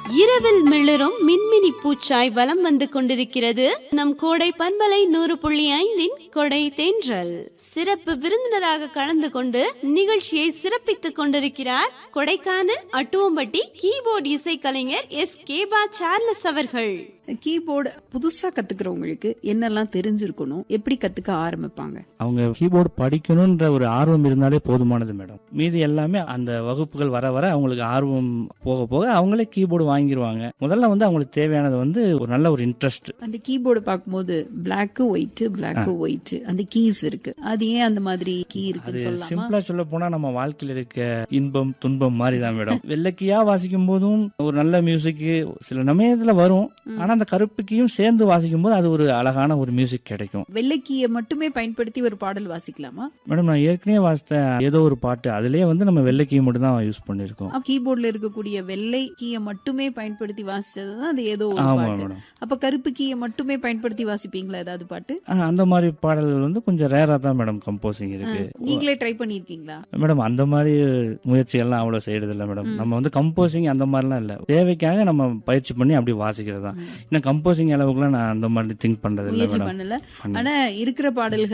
இரவில் மிளிரும் மின்மினி பூச்சாய் வலம் வந்து கொண்டிருக்கிறது நம் கோடை பண்பலை நூறு புள்ளி ஐந்தின் கொடை தென்றல் சிறப்பு விருந்தினராக கலந்து கொண்டு நிகழ்ச்சியை சிறப்பித்துக் கொண்டிருக்கிறார் கொடைக்கானல் அட்டுவம்பட்டி கீபோர்டு இசைக்கலைஞர் எஸ் கேபா சார்லஸ் அவர்கள் கீபோர்டு புதுசா கத்துக்கிறவங்களுக்கு என்னெல்லாம் தெரிஞ்சிருக்கணும் எப்படி கத்துக்க ஆரம்பிப்பாங்க அவங்க கீபோர்டு படிக்கணும்ன்ற ஒரு ஆர்வம் இருந்தாலே போதுமானது மேடம் மீதி எல்லாமே அந்த வகுப்புகள் வர வர அவங்களுக்கு ஆர்வம் போக போக அவங்களே கீபோர்டு வாங்கிடுவாங்க முதல்ல வந்து அவங்களுக்கு தேவையானது வந்து ஒரு நல்ல ஒரு இன்ட்ரெஸ்ட் அந்த கீபோர்டு பார்க்கும்போது பிளாக் ஒயிட் பிளாக் ஒயிட் அந்த கீஸ் இருக்கு அது ஏன் அந்த மாதிரி கீ அது இருக்குன்னு சொல்லலாமா சிம்பிளா சொல்ல போனா நம்ம வாழ்க்கையில இருக்க இன்பம் துன்பம் மாதிரி தான் மேடம் வெள்ளக்கியா வாசிக்கும் போதும் ஒரு நல்ல மியூசிக் சில சமயத்துல வரும் ஆனா அந்த கருப்புக்கியும் சேர்ந்து வாசிக்கும் போது அது ஒரு அழகான ஒரு மியூசிக் கிடைக்கும் வெள்ளை கீயை மட்டுமே பயன்படுத்தி ஒரு பாடல் வாசிக்கலாமா மேடம் நான் ஏற்கனவே வாசித்த ஏதோ ஒரு பாட்டு அதுலயே வந்து நம்ம வெள்ளைக்கியை மட்டும் தான் யூஸ் பண்ணிருக்கோம் கீபோர்ட்ல இருக்கக்கூடிய வெள்ளை கீயை மட்டுமே பயன்படுத்தி வாசிச்சதுதான் அது ஏதோ ஒரு ஆமா பாட்டு மேடம் அப்ப கருப்பு கீயை மட்டுமே பயன்படுத்தி வாசிப்பீங்களா ஏதாவது பாட்டு ஆ, அந்த மாதிரி பாடல்கள் வந்து கொஞ்சம் ரேரா தான் மேடம் கம்போசிங் இருக்கு நீங்களே ட்ரை பண்ணிருக்கீங்களா மேடம் அந்த மாதிரி முயற்சிகள்லாம் அவ்வளவு செய்யறது இல்ல மேடம் நம்ம வந்து கம்போசிங் அந்த மாதிரிலாம் இல்ல தேவைக்காக நம்ம பயிற்சி பண்ணி அப்படி வாசிக்கிறது தான் இன்னும் கம்போசிங் அளவுக்குலாம் நான் அந்த மாதிரி திங்க் பண்றது இல்ல முயற்சி மேடம் பண்ணல பண்ணல. ஆனா இருக்கிற பாடல்கள்